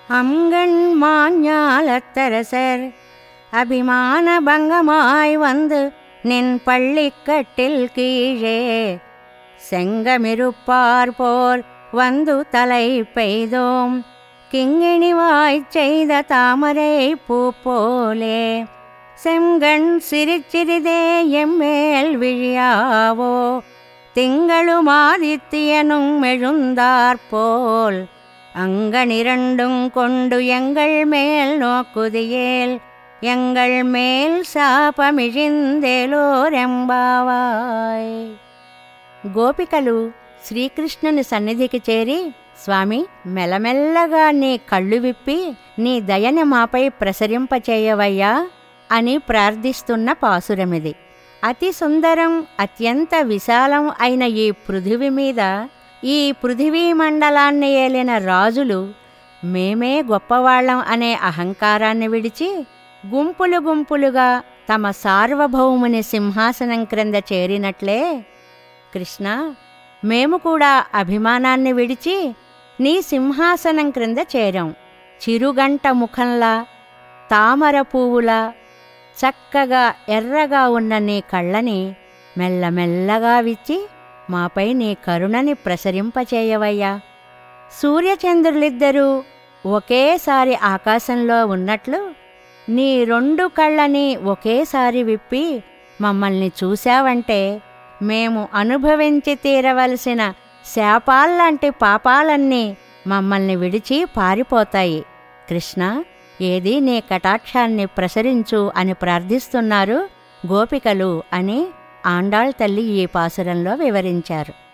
அங்கண் மாஞாலத்தரசர் அபிமான பங்கமாய் வந்து நின் பள்ளிக்கட்டில் கீழே செங்கமிருப்பார் போல் வந்து தலை பெய்தோம் கிங்கிணிவாய்ச் செய்த தாமரை பூ போலே செங்கண் சிரிச்சிறிதே எம்மேல் விழியாவோ திங்களும் ஆதித்தியனும் எழுந்தாற்போல் அங்கனிரண்டும் கொண்டு எங்கள் மேல் நோக்குதியேல் எங்கள் மேல் శాపమిజిందేలోరెంబావాయ్ గోపికలు శ్రీకృష్ణుని సన్నిధికి చేరి స్వామి మెల్లమెల్లగా నీ కళ్ళు విప్పి నీ దయని మాపై ప్రసరింపచేయవయ్యా అని ప్రార్థిస్తున్న పాసురమిది అతి సుందరం అత్యంత విశాలం అయిన ఈ పృథివి మీద ఈ పృథివీ మండలాన్ని ఏలిన రాజులు మేమే గొప్పవాళ్ళం అనే అహంకారాన్ని విడిచి గుంపులు గుంపులుగా తమ సార్వభౌముని సింహాసనం క్రింద చేరినట్లే కృష్ణ మేము కూడా అభిమానాన్ని విడిచి నీ సింహాసనం క్రింద చేరాం చిరుగంట ముఖంలా తామర పువ్వులా చక్కగా ఎర్రగా ఉన్న నీ కళ్ళని మెల్లమెల్లగా విచ్చి మాపై నీ కరుణని ప్రసరింపచేయవయ్యా సూర్యచంద్రులిద్దరూ ఒకేసారి ఆకాశంలో ఉన్నట్లు నీ రెండు కళ్ళని ఒకేసారి విప్పి మమ్మల్ని చూశావంటే మేము అనుభవించి తీరవలసిన శాపాల్లాంటి పాపాలన్నీ మమ్మల్ని విడిచి పారిపోతాయి కృష్ణ ఏది నీ కటాక్షాన్ని ప్రసరించు అని ప్రార్థిస్తున్నారు గోపికలు అని ఆండాళ్ తల్లి ఈ పాసురంలో వివరించారు